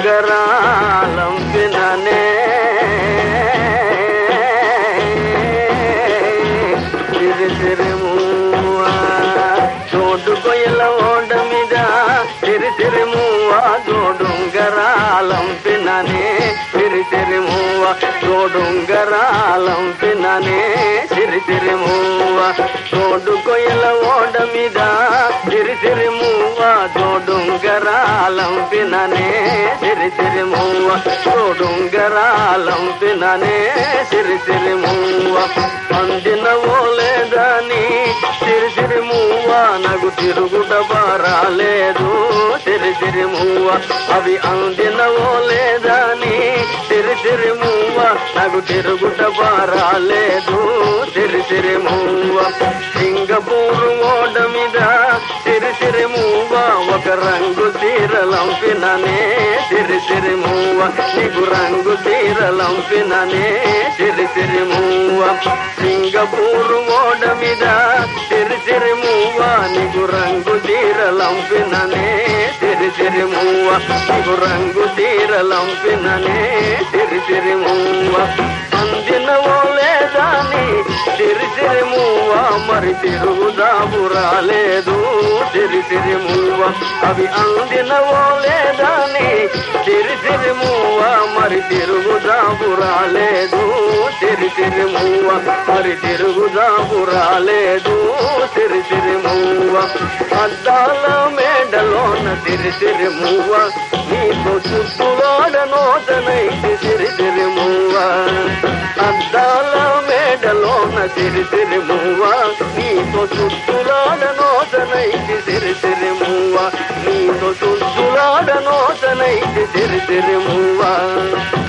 ఉంగరాలంపిననే సిరి సిరిమువ్వ చోటు కొయ్యల ఓడ మీద సిరి సిరిమువ్వ జోడుంగరాలంపిననే సిరి సిరిమువ్వ జోడుంగరాలంపిననే సిరి సిరిమువ్వ చోటు కొయ్యల ఓడ మీద సిరి సిరిమువ్వ జోడుంగరాలంపిననే సిరి సిరిమువ్వ జోడుంగరాలంపిననే సిరి సిరిమువ్వ అందిన ఓలేదని సిరి సిరి మువ్వ నగు తిరుగుట బారాలేదు సిరి సిరి మువ్వ అవి అందిన ఓలేదని సిరి సిరి మువ్వ నగు తిరుగుట బారాలేదు సిరి సిరి మువ్వ సింగపూరు ఓడ మీద సిరి సిరి మువ్వ ఒక రంగు చీరలంపిననే సిరి సిరి మువ్వ నీకు రంగు చీరలంపిననే సిరి సిరి మువ్వ సింగపూరు ఓడ మీద సిరి సిరి మువ్వ నీకు రంగు చీరలంపిననే సిరి సిరి మువ్వ నీకు రంగు చీరలంపిననే సిరి సిరి మువ్వ అందిన ఓలేదాని సిరి సిరి మువ్వ మరి తిరుగుదాము రాలేదు సిరి సిరి మువ్వ అవి అందిన ఓలేదాని సిరి సిరి మువ్వ మరి తిరుగుదాము రాలేదు సిరి సిరి మువ్వ మరి తిరుగుదాము రాలేదు సిరి సిరి మువ్వ అద్దాల మేడలోన సిరి సిరి మువ్వ నీకు చుట్టులోడ నోటనైతే సిరి సిరి మువ్వ అద్దాల మేడలోన సిరి సిరి మువ్వ నీతో చుట్టులాడ నోటనైతే సిరి సిరి మువ్వ నీతో చుట్టులాడ నోటనైతే సిరి సిరి మువ్వ